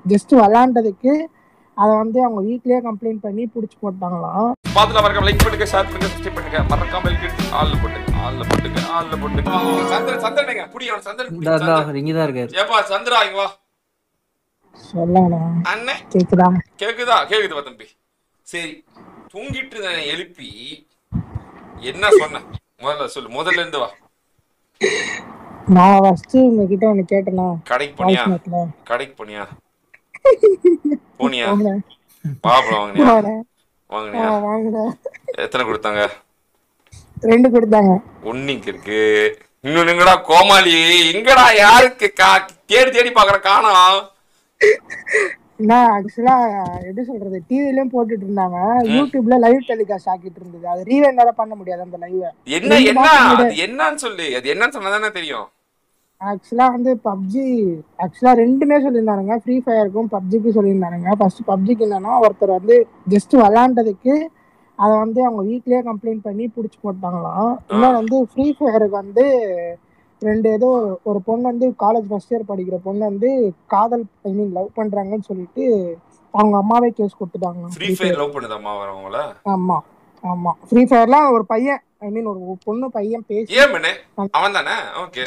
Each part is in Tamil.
ஜஸ்ட் விளாண்டதுக்கு அதை வந்து அவங்க வீட்லயே கம்ப்ளைண்ட் பண்ணி பிடிச்சி போட்டாங்களாம் பாத்துல மறக்காம லைக் பண்ணுங்க ஷேர் பண்ணுங்க சப்ஸ்கிரைப் பண்ணுங்க மறக்காம லைக் அடிச்சு ஆல்ல போட்டுங்க ஆல்ல போட்டுங்க ஆல்ல போட்டுங்க சந்திரன் சந்திரனுங்க புடி அவன் சந்திரன் புடி, சந்திரன். இங்கதான் இருக்காரு ஏப்பா சந்திரா இங்க வா சொல்லண்ணா அண்ணே கேக்குதா கேக்குதா கேக்குதுப்பா தம்பி சரி தூங்கிட்டு இருந்த என்னை எழுப்பி என்ன சொன்ன முதல்ல சொல்லு முதல்ல இருந்து வா நான் ஃபர்ஸ்ட் உங்ககிட்ட ஒண்ணு கேட்டேனா கடைக்கு போனியா வாய்ஸ் நோட்ல கடைக்கு போனியா போனியா போனேன். பாப்பலாம் வாங்கினியா போனேன். வாங்கினியா ஆ, வாங்கினேன் எத்தனை கொடுத்தாங்க ரெண்டு கொடுத்தாங்க ஒன்னு இங்க இருக்கு இன்னொன்னு எங்கடா கோமாளி எங்கடா யாருக்கு கா- தேடி தேடி பாக்குற காணோம் நான் ஆக்சுவலா எப்படி சொல்றது டிவிலயும் போட்டுட்டு இருந்தாங்க யூடியூப்ல லைவ் டெலிகாஸ்ட் ஆக்கிட்டு இருந்தது அது ரீவைண்ட் வேற பண்ண முடியாது அந்த லைவ் என்ன என்ன அது என்னன்னு சொல்லு அது என்னன்னு சொன்னதானே தெரியும் ஆக்சுவலா வந்து பப்ஜி ஆக்சுவலா ரெண்டுமே சொல்லியிருந்தானுங்க ஃப்ரீ ஃபயருக்கும் பப்ஜிக்கும் சொல்லியிருந்தானுங்க ஃபர்ஸ்ட் பப்ஜிக்கு என்னன்னா ஒருத்தர் வந்து ஜஸ்ட் விளாண்டதுக்கு அதை வந்து அவங்க வீட்லயே கம்ப்ளைண்ட் பண்ணி பிடிச்சி போட்டாங்களாம் இன்னொன்று வந்து ஃப்ரீ ஃபயருக்கு வந்து ரெண்டு ஏதோ ஒரு பொண்ணு வந்து காலேஜ் ஃபர்ஸ்ட் இயர் படிக்கிற பொண்ணு வந்து காதல் ஐ மீன் லவ் பண்றாங்கன்னு சொல்லிட்டு அவங்க அம்மாவே கேஸ் கொடுத்துட்டாங்க ஃப்ரீ ஃபயர் லவ் பண்ணுதாம்மா வரவங்கள ஆமா ஆமா ஃப்ரீ ஃபயர்ல ஒரு பையன் ஐ மீன் ஒரு பொண்ணு பையன் பேசி ஏன் பண்ணு அவன் தானே ஓகே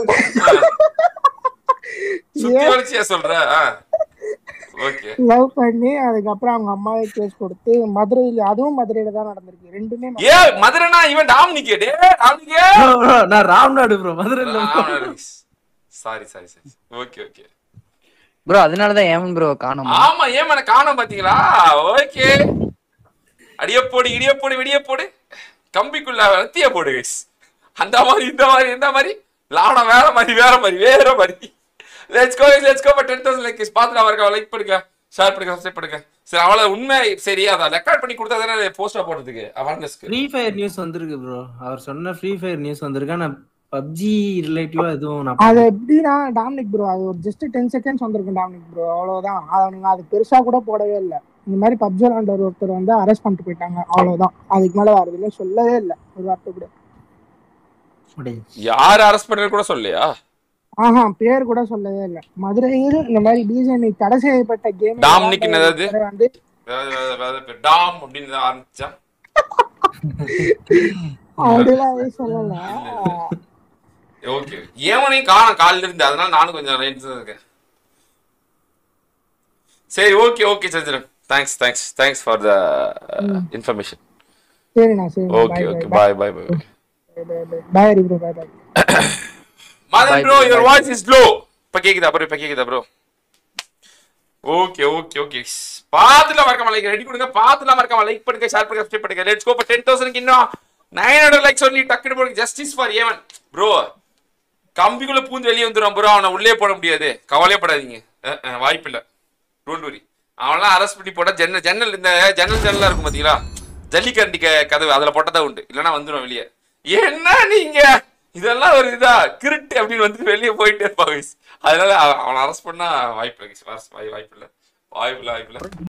சுத்தி வளைச்சியா சொல்ற ஓகே லவ் பண்ணி அதுக்கப்புறம் அவங்க அம்மாவே கேஸ் கொடுத்து மதுரையில அதுவும் மதுரையில தான் நடந்திருக்கு ரெண்டுமே ம- ஏ மதுரைனா இவன் டாமினிகே டே டாமினிகே நான் ராம்நாடு ப்ரோ மதுரையில் sorry sorry sorry okay okay bro அதனாலதான் ஏமன் ப்ரோ காணோம் ஆமா ஏன் மேல காணோம் பாத்தீங்களா ஓகே அடிய போடு இடிய போடு விடிய போடு கம்பிக்குள்ள ரத்திய போடு guys. அந்த மாதிரி இந்த மாதிரி இந்த மாதிரி லாடம் வேற மாதிரி வேற மாதிரி வேற மாதிரி let's go let's go but ten thousand like பார்த்துட்டு அவருக்கு லைக் பண்ணுங்க ஷேர் பண்ணுங்க சப்ஸ்கிரைப் பண்ணுங்க சரி அவ்வளவு உண்மை சரி அதை ரெக்கார்ட் பண்ணி கொடுத்தா தானே போஸ்டா போடுறதுக்கு அவேர்னஸ்க்கு ஃப்ரீ ஃபயர் நியூஸ் வந்திருக்கு ப்ரோ அவர் சொன்ன ஃப்ரீ ஃபயர் நியூஸ் வந்திருக்கு ஆனா பப்ஜி ரிலேட்டிவா எதுவும் நான் அது எப்படின்னா டாமினிக் ப்ரோ அது ஒரு ஜஸ்ட் டென் செகண்ட்ஸ் வந்திருக்கும் டாமினிக் ப்ரோ அவ்வளவுதான் அவனுங்க அது பெருசா கூட போடவே இல்லை இந்த மாதிரி பப்ஜி விளாண்டர் ஒருத்தர் வந்து அரெஸ்ட் பண்ணிட்டு போயிட்டாங்க அவ்வளவுதான் அதுக்கு மேல வேற எதுவுமே சொல்லவே இல்லை ஒரு வார்த்தை கூட முடிஞ்சு. யார் அரெஸ்ட் பண்றது கூட சொல்லையா ஆஹா பேர் கூட சொல்லவே இல்லை மதுரையில் இந்த மாதிரி டிஜே தடை செய்யப்பட்ட கேம் டாமினிக் என்னது? வந்து வேற- வேற- வேற பேர். டாம் அப்படின்னு ஆரம்பிச்சா அப்படிலாம் எதுவும் சொல்லல ஓகே ஏவனையும் காணும் காலில இருந்து அதனால நானும் கொஞ்சம் லைன்ஸ் இருக்கேன் சரி okay okay Chandran thanks thanks thanks for the information சரிண்ணா சரி okay okay bye bye bye bye Hari bro bye bye Madan bro your voice is low இப்ப கேக்குதா ப்ரோ இப்ப கேக்குதா ப்ரோ ஓகே ஓகே ஓகே பாத்துல மறக்காம லைக் ரெடி கொடுங்க பாத்துல மறக்காம லைக் பண்ணுங்க ஷேர் பண்ணுங்க சப்ஸ்கிரைப் பண்ணுங்க லெட்ஸ் கோ ஃபார் 10000 இன்னும் 900 லைக்ஸ் ஒன்லி டக்குனு போடுங்க ஜஸ்டிஸ் ஃபார் ஏவன் ப்ரோ கம்பிக்குள்ள பூந்து வெளியே வந்துடும் ப்ரோ அவனை உள்ளே போட முடியாது கவலையப்படாதீங்க அஹ், அஹ், வாய்ப்பு இல்ல டோன்ட் வரி அவன்லாம் அரெஸ்ட் பண்ணி போட்டா ஜன்னல் ஜன்னல் இந்த ஜன்னல் ஜன்னலா இருக்கும் பாத்தீங்களா ஜல்லிக்கரண்டி க- கதவு அதுல போட்டதா உண்டு இல்லைன்னா வந்துடும் வெளியே என்ன நீங்க இதெல்லாம் ஒரு இதா கிருட்டு அப்படின்னு வந்து வெளியே போயிட்டே இருப்பாங்க அதனால அவ- அவனை அரெஸ்ட் பண்ணா வாய்ப்பு இல்லை வாய்ப்பு இல்லை வாய்ப்பு இல்லை வாய்ப்பு இல்லை